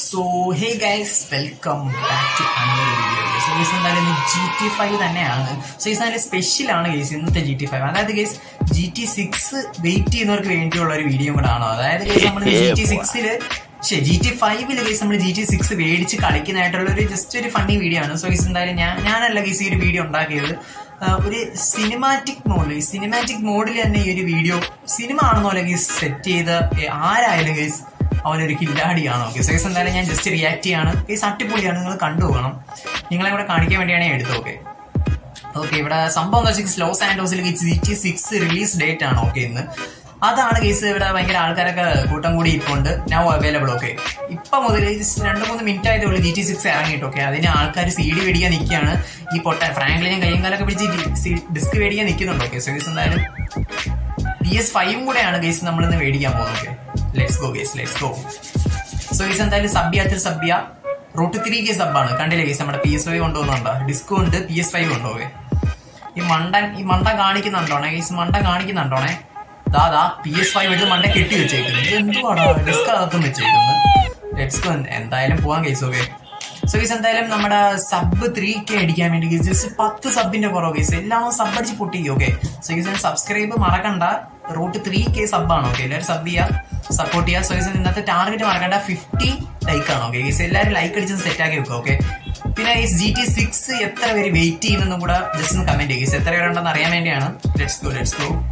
So hey guys welcome back to another video so guys എന്തായാലും G T five തന്നെയാണ് so guys നല്ല special ആണ് guys ഇന്നത്തെ G T five അതായത് guys G T six wait ചെയ്യുന്നവർക്ക് വേണ്ടിയുള്ള ഒരു വീഡിയോ കൂടെ ആണോ അതായത് ഗൈസ് നമ്മൾ ജി ടി സിക്സില് ശരി ജി ടി ഫൈവില് ഗൈസ് നമ്മൾ ജി ടി സിക്സ് മേടിച്ച് കളിക്കുന്നതായിട്ടുള്ള ഒരു ജസ്റ്റ് ഒരു ഫണ്ണി വീഡിയോ ആണ് സോ ഗൈസ് എന്തായാലും ഞാൻ ഞാനല്ല ഗൈസ് ഈ ഒരു വീഡിയോ ഉണ്ടാക്കിയത് ആ, ഒരു സിനിമാറ്റിക് മോഡിൽ സിനിമാറ്റിക് മോഡിൽ തന്നെ ഈ ഒരു വീഡിയോ സിനിമ ആണെന്നോ ഗൈസ് സെറ്റ് ചെയ്ത് ഏ, ആരായാലും ഗൈസ് അവനൊരു കില്ലാടിയാണോ ഓക്കെ സൈസ് എന്തായാലും ഞാൻ ജസ്റ്റ് റിയാക്ട് ചെയ്യാണ് കേസ് അടിപൊളിയാണ് നിങ്ങൾ കണ്ടു പോകണം നിങ്ങളെ ഇവിടെ കാണിക്കാൻ വേണ്ടിയാണ് ഞാൻ എടുത്തത് ഓക്കെ ഓക്കെ ഇവിടെ സംഭവം എന്താ വെച്ചാൽ ലോസ് ആൻഡോസിൽ G T six release date ആണ് ഓക്കെ ഇന്ന് അതാണ് കേസ് ഇവിടെ ഭയങ്കര ആൾക്കാരൊക്കെ കൂട്ടം കൂടി ഇപ്പോണ്ട് നൗ അവൈലബിൾ ഓക്കെ ഇപ്പൊ മുതൽ just രണ്ട് മൂന്ന് മിനിറ്റ് ആയതേ ഉള്ളൂ ജി ടി സിക്സ് ഇറങ്ങിയിട്ട് ഓക്കെ അതിന് ആൾക്കാർ സി ഡി മേടിക്കാൻ നിൽക്കുകയാണ് ഈ പൊട്ട ഫ്രാങ്ക്ലിനും കയ്യും കാലൊക്കെ പിടിച്ച് ഡിസ്ക് മേടിക്കാൻ നിൽക്കുന്നുണ്ട് ഓക്കെ സോ ഗൈസ് എന്തായാലും പി എസ് ഫൈവും കൂടെയാണ് ഗൈസ് നമ്മൾ ഇന്ന് മേടിക്കാൻ പോകുന്നത് okay let's go guys let's go so guys എന്തായാലും സബ്യാത്തിൽ സബ്യ റൂട്ട് ത്രീ കെ സബ്ബാണ് കണ്ടില്ലേ ഗൈസ് നമ്മുടെ പി എസ് ഫൈവ് കൊണ്ടുവന്നുണ്ടോ ഡിസ്ക് ഉണ്ട് പി എസ് ഫൈവ് ഉണ്ടോ ഓക്കെ ഈ മണ്ടൻ ഈ മണ്ട കാണിക്കുന്നുണ്ടോണേ ഗൈസ് മണ്ട കാണിക്കുന്നുണ്ടോണേ ദാദാ പി എസ് ഫൈവ് എടുത്ത് മണ്ട കെട്ടി വെച്ചേക്കുന്നു ഇത് എന്തുവാടാ ഡിസ്ക് അകത്തും വെച്ചേക്കുന്നു ലെറ്റ്സ് ഗോ എന്തായാലും പോവാൻ ഗൈസ് ഓക്കെ സോ ഗൈസ് എന്തായാലും നമ്മുടെ സബ് ത്രീ കെ അടിക്കാൻ വേണ്ടി ഗൈസ് ജസ്റ്റ് പത്ത് സബിന്റെ കുറവ് ഗൈസ് എല്ലാം സബ് അടിച്ച് പൊട്ടിക്കും ഓക്കെ സോ ഗൈസ് സബ്സ്ക്രൈബ് മറക്കണ്ട റൂട്ട് ത്രീ കെ സബാണ് ഓക്കെ എല്ലാവരും സബ് ചെയ്യുക സപ്പോർട്ട് ചെയ്യുക സോ ഗൈസ് ഇന്നത്തെ ടാർഗറ്റ് മറക്കണ്ട ഫിഫ്റ്റി ലൈക്ക് ആണ് ഓക്കെ ഗൈസ് എല്ലാവരും ലൈക്ക് അടിച്ച് സെറ്റ് ആക്കി വെക്കുക ഓക്കെ പിന്നെ ഗൈസ് ജി ടി സിക്സ് എത്ര പേര് വെയിറ്റ് ചെയ്യുമെന്നും കൂടെ ജസ്റ്റ് ഒന്ന് കമന്റ് ചെയ്യുക എത്ര പേരുണ്ടെന്ന് അറിയാൻ വേണ്ടിയാണ് let's go let's go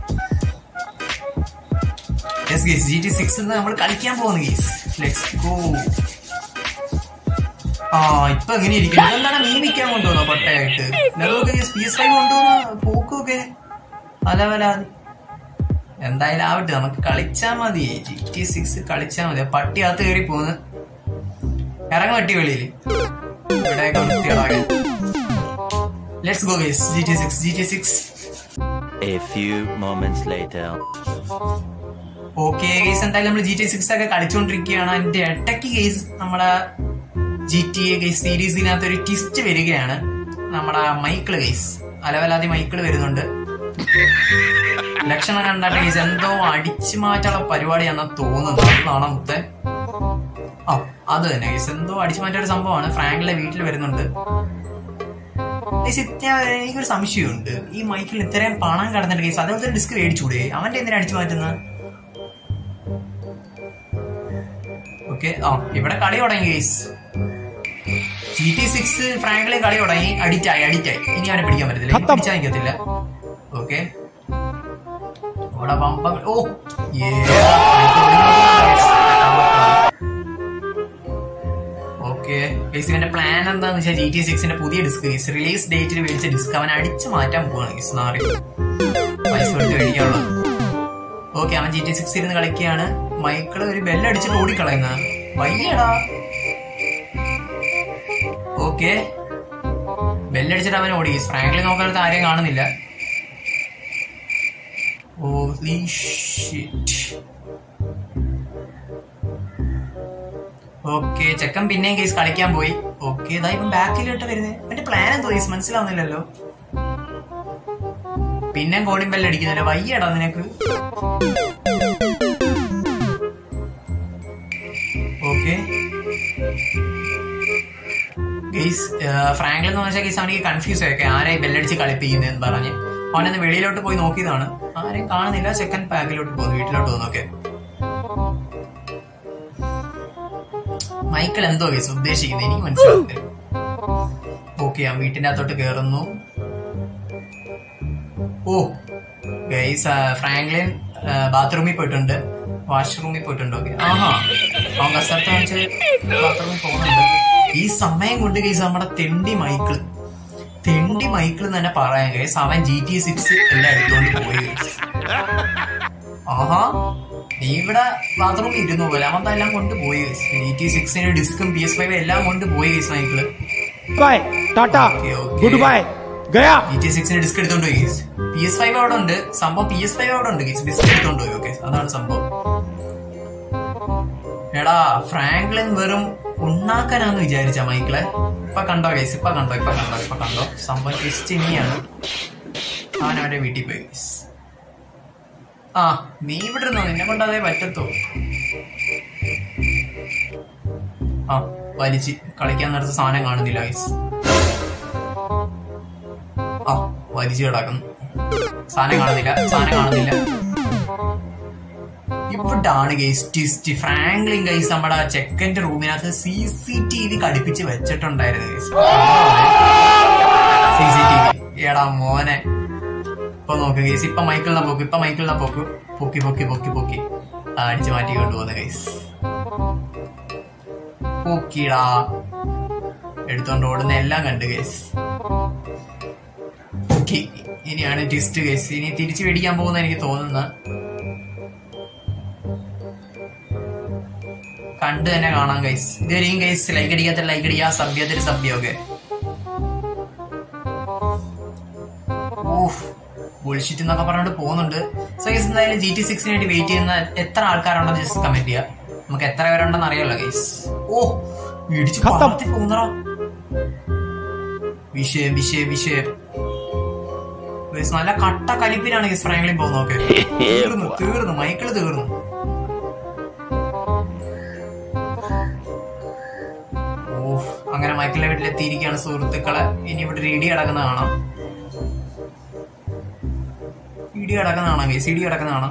yes guys G T six നമ്മൾ കളിക്കാൻ പോകുന്നു ഗൈസ് ലെറ്റ്സ് ഗോ ആ ഇപ്പൊ എങ്ങനെ ഇരിക്കുന്നു എന്താണ് മീൻ വിൽക്കാൻ കൊണ്ടുവന്നോ പട്ടയായിട്ട് പി എസ് ഫൈവ് കൊണ്ടുവന്ന പോക്കൊക്കെ പല പല എന്തായാലും ആവട്ടെ നമുക്ക് കളിച്ചാ മതി ജി ടി സിക്സ് കളിച്ചാ മതി ആ പട്ടി അകത്ത് കയറി പോന്ന് ഇറങ്ങ പട്ടി വെളിയിൽ ഇവിടെയൊക്കെ വൃത്തികളാകെ let's go guys G T six G T six A few moments later. Okay guys എന്തായാലും നമ്മൾ ജി ടി സിക്സ് ഒക്കെ കളിച്ചുകൊണ്ടിരിക്കുകയാണ് അതിന്റെ ഇടയ്ക്ക് ഗൈസ് നമ്മുടെ ജി ടി എ ഗൈസ് സീരീസിനകത്ത് ഒരു ട്വിസ്റ്റ് വരികയാണ് നമ്മുടെ മൈക്കിള് ഗൈസ് അലവലാതി മൈക്കിള് വരുന്നുണ്ട് ലക്ഷണം കണ്ടാട്ടെ ഗൈസ് എന്തോ അടിച്ചു മാറ്റാനുള്ള പരിപാടിയാണെന്ന് തോന്നുന്നു അതാണ് മുത്തെ ആ അത് തന്നെ ഗൈസ് എന്തോ അടിച്ചു മാറ്റിയ ഒരു സംഭവമാണ് ഫ്രാങ്കിലെ വീട്ടിൽ വരുന്നുണ്ട് ഗൈസ് ഇത്ര- എനിക്കൊരു സംശയമുണ്ട് ഈ മൈക്കിൽ ഇത്രയും പണം കടന്നിട്ട് ഗൈസ് അതേപോലത്തെ ഡിസ്ക് മേടിച്ചൂടെ അവന്റെ എന്തിനാ അടിച്ചു മാറ്റുന്നത് ഓക്കെ ആ ഇവിടെ കളി തുടങ്ങി ഗൈസ് ജി ടി സിക്സ് ഫ്രാങ്കിലെ കളി തുടങ്ങി അഡിക്റ്റ് ആയി അഡിക്റ്റ് ആയി ഇനി അവനെ പിടിക്കാൻ പറ്റത്തില്ല ഇനി പിടിച്ചാൽ നിൽക്കത്തില്ല ഓക്കെ ഇവിടെ പമ്പ ഓ ഓക്കെ ഗൈസ് ഇവന്റെ പ്ലാൻ എന്താന്ന് വെച്ചാൽ ജി ടി സിക്സിന്റെ പുതിയ ഡിസ്ക് ഗൈസ് റിലീസ് ഡേറ്റിൽ മേടിച്ച ഡിസ്ക് അവൻ അടിച്ചു മാറ്റാൻ പോവാണ് ഗൈസ് നാറി പൈസ കൊടുത്ത് മേടിക്കാനുള്ളത് ഓക്കെ അവൻ ജി ടി സിക്സ് ഇരുന്ന് കളിക്കുകയാണ് മൈക്കിള് ഒരു ബെല്ലടിച്ചിട്ട് ഓടിക്കളയുന്ന വയ്യടാ ഓക്കെ ബെല്ലടിച്ചിട്ട് അവൻ ഓടി ഫ്രാങ്ക്ലി നോക്കാനത്ത് ആരെയും കാണുന്നില്ല Holy shit. ഓക്കെ ചെക്കൻ പിന്നെയും കേസ് കളിക്കാൻ പോയി ഓക്കെ ഇതാ ഇപ്പം ബാക്കിലോട്ട് വരുന്നത് എന്റെ പ്ലാൻ എന്തോ കേസ് മനസ്സിലാവുന്നില്ലല്ലോ പിന്നെ കോടിയും ബെല്ല് അടിക്കുന്നില്ല വയ്യടാ നിനക്ക് ഓക്കെ ഗെയ്സ് ഫ്രാങ്ക്ലിൻ എന്ന് വെച്ചാൽ ഗെയ്സ് അവനിക്ക് കൺഫ്യൂസ് ആയൊക്കെ ആരെയും ബെല്ലടിച്ച് കളിപ്പിക്കുന്നതെന്ന് പറഞ്ഞ് അവനൊന്ന് വെളിയിലോട്ട് പോയി നോക്കിയതാണ് ആരെയും കാണുന്നില്ല സെക്കൻഡ് പാക്കിലോട്ട് പോകുന്നു വീട്ടിലോട്ട് പോകുന്നു ഓക്കെ മൈക്കിൾ എന്തോ ഗെയ്സ് ഉദ്ദേശിക്കുന്നത് എനിക്ക് മനസ്സിലാകുന്നില്ല ഓക്കെ ആ വീട്ടിന്റെ അകത്തോട്ട് കയറുന്നു ഓ ഗൈസ് ഫ്രാങ്ക്ലിൻ ബാത്റൂമിൽ പോയിട്ടുണ്ട് വാഷ്റൂമിൽ പോയിട്ടുണ്ട് ഓക്കെ ആഹാ അവൻ കസർത്ത് കാണിച്ച് ബാത്റൂമിൽ പോകുന്നുണ്ട് ഈ സമയം കൊണ്ട് ഗൈസ് നമ്മുടെ തെണ്ടി മൈക്കിള് തെണ്ടി മൈക്കിള് തന്നെ പറയാൻ ഗൈസ് അവൻ ജി ടി സിക്സ് എല്ലാം എടുത്തോണ്ട് പോയി ഗൈസ് ആഹാ നീ ഇവിടെ ബാത്റൂമിൽ ഇരുന്നു പോലെ അവൻ എല്ലാം കൊണ്ടുപോയി ഗൈസ് ജി ടി സിക്സിന് ഡിസ്കും പി എസ് ഫൈവ് എല്ലാം കൊണ്ട് പോയി guys Michael bye tata Okay, okay. Good bye गया ജി ടി സിക്സിന് ഡിസ്ക് എടുത്തോണ്ട് പോയി ഗൈസ് പി എസ് ഫൈവ് അവിടെ ഉണ്ട് സംഭവം പി എസ് ഫൈവ് അവിടെ ഉണ്ട് ഗൈസ് ഡിസ്ക് എടുത്തോണ്ട് പോയി ഓക്കെ അതാണ് സംഭവം എടാ ഫ്രാങ്ക്ലിൻ വെറും ഉണ്ണാക്കനാന്ന് വിചാരിച്ച മൈക്കിളെ ഇപ്പൊ കണ്ടോ ഗൈസ് ഇപ്പൊ കണ്ടോ ഇപ്പൊ കണ്ടോ ഇപ്പൊ കണ്ടോ സംഭവം ട്വിസ്റ്റ് ഇനിയാണ് അവൻ അവന്റെ വീട്ടിൽ പോയി ഗൈസ് ആ നീ ഇവിടെ ഇരുന്നോ നിന്നെ കൊണ്ട് അതേ പറ്റത്തോ ആ വലിച്ച് കളിക്കാൻ നേരത്തെ സാധനം കാണുന്നില്ല ഗൈസ് ആ വലിച്ചു കിടക്കുന്നു സാധനം കാണുന്നില്ല സാധനം കാണുന്നില്ല ഇവിടാണ് ഗൈസ് ട്വിസ്റ്റ് ഫ്രാങ്ക്ലിൻ ഗൈസ് നമ്മുടെ ചെക്കന്റെ റൂമിനകത്ത് സി സി ടി വി ഘടിപ്പിച്ച് വെച്ചിട്ടുണ്ടായിരുന്നു guys C C T V എടാ മോനെ ഇപ്പൊ നോക്ക് ഗൈസ് ഇപ്പൊ മൈക്കിളിനെ പോക്ക് ഇപ്പൊ മൈക്കിളിനെ പോക്ക് പൊക്കി പൊക്കി പൊക്കി പൊക്കി ആ, അടിച്ച് മാറ്റി കൊണ്ടുപോകുന്ന ഗൈസ് പൊക്കിടാ എടുത്തോണ്ട് ഓടുന്ന എല്ലാം കണ്ട് ഗൈസ് ഓക്കെ ഇനിയാണ് ട്വിസ്റ്റ് ഗൈസ് ഇനി തിരിച്ചു മേടിക്കാൻ പോകുന്ന എനിക്ക് തോന്നുന്നത് കണ്ട് തന്നെ കാണാം ഗൈസ് ഇതുവരെയും ഗൈസ് ലൈക്ക് അടിക്കാത്ത ലൈക്ക് അടിക്കുക സഭ്യത്തിൽ സഭ്യമൊക്കെ ഓഹ് ബുൾഷിറ്റ് എന്നൊക്കെ പറഞ്ഞിട്ട് പോകുന്നുണ്ട് സോ ഗൈസ് എന്തായാലും ജി ടി സിക്സിന് വേണ്ടി വെയിറ്റ് ചെയ്യുന്ന എത്ര ആൾക്കാരുണ്ടെന്ന് ജസ്റ്റ് കമന്റ് ചെയ്യുക നമുക്ക് എത്ര പേരുണ്ടെന്ന് അറിയാലോ ഗൈസ് ഓ ഇടിച്ച് ഖത്തം. പറത്തി പോകുന്നറ വിഷയം വിഷയം വിഷയം ഗൈസ് നല്ല കട്ട കലിപ്പിലാണ് ഗൈസ് ഫ്രാങ്ക്ലിൻ പോകുന്നതൊക്കെ തീർന്നു തീർന്നു മൈക്കിള് തീർന്നു ഓ അങ്ങനെ മൈക്കിളിന്റെ വീട്ടിലെത്തിയിരിക്കുകയാണ് സുഹൃത്തുക്കളെ ഇനി ഇവിടെ ഒരു ഇടി കിടക്കുന്ന കാണാം ഇടി കിടക്കുന്ന കാണാം ഗൈസ് ഇടി കിടക്കുന്ന കാണാം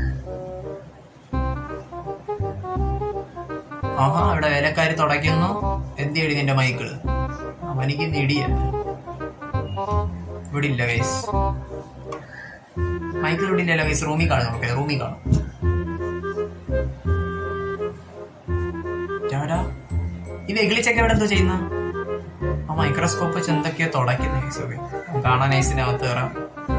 ആഹാ ഇവിടെ വേലക്കാരി തുടയ്ക്കുന്നു എന്ത് എഴുതി നിന്റെ മൈക്കിള് അവനിക്ക് ഇന്ന് ഇടിയ ഇവിടെ ഇല്ല ഗൈസ് മൈക്കിൾ ഇവിടെ ഇല്ലല്ലോ ഗൈസ് റൂമിൽ കാണും നമുക്ക് റൂമിൽ കാണും ടാടാ. ഈ വെഗിളിച്ചൊക്കെ ഇവിടെ എന്തോ ചെയ്യുന്ന ആ മൈക്രോസ്കോപ്പ് വെച്ച് എന്തൊക്കെയോ തുടയ്ക്കുന്ന ഗൈസ് ഒക്കെ കാണാൻ ഐസിനകത്ത് കയറാം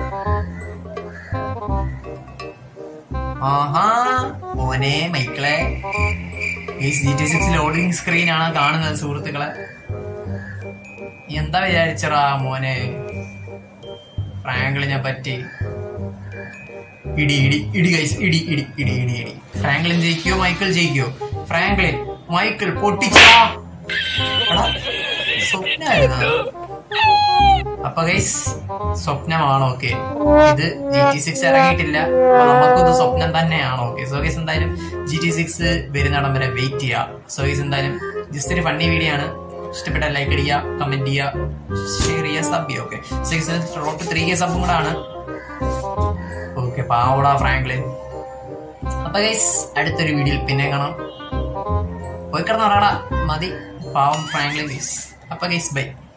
ആഹാ മോനെ മൈക്കിളെ G T six loading screen ആണ് കാണുന്നത് സുഹൃത്തുക്കളെ നീ എന്താ വിചാരിച്ചടാ മോനെ ഫ്രാങ്ക്ലിനെ പറ്റി ഇടി ഇടി ഇടി ഗൈസ് ഇടി ഇടി ഇടി ഇടി ഇടി ഫ്രാങ്ക്ലിൻ ജയിക്കോ മൈക്കിൾ ജയിക്കോ ഫ്രാങ്ക്ലിൻ മൈക്കിൾ പൊട്ടിച്ചാ എടാ, സ്വപ്നായിരുന്നോ? അപ്പൊ ഗൈസ് സ്വപ്നമാണ് ഓക്കെ ഇത് ജി ടി സിക്സ് ഇറങ്ങിയിട്ടില്ല അപ്പൊ നമുക്കിത് സ്വപ്നം തന്നെയാണ് ഓക്കെ സോ ഗൈസ് എന്തായാലും ജി ടി സിക്സ് വരുന്നിടം വരെ വെയിറ്റ് ചെയ്യാം സോ ഗൈസ് എന്തായാലും ജസ്റ്റ് ഒരു ഫണ്ണി വീഡിയോ ആണ് ഇഷ്ടപ്പെട്ട ലൈക്ക് അടിക്കുക കമന്റ് ചെയ്യുക ഷെയർ ചെയ്യുക സബ് ചെയ്യുക okay so guys root three K സബും കൂടെ ആണ് ഓക്കെ പാവടാ ഫ്രാങ്ക്ലിൻ അപ്പൊ ഗൈസ് അടുത്തൊരു വീഡിയോയിൽ പിന്നെ കാണാം പോയി കിടന്ന് പറയടാ മതി പാവം ഫ്രാങ്ക്ലിൻ ഗൈസ് അപ്പൊ ഗൈസ് ബൈ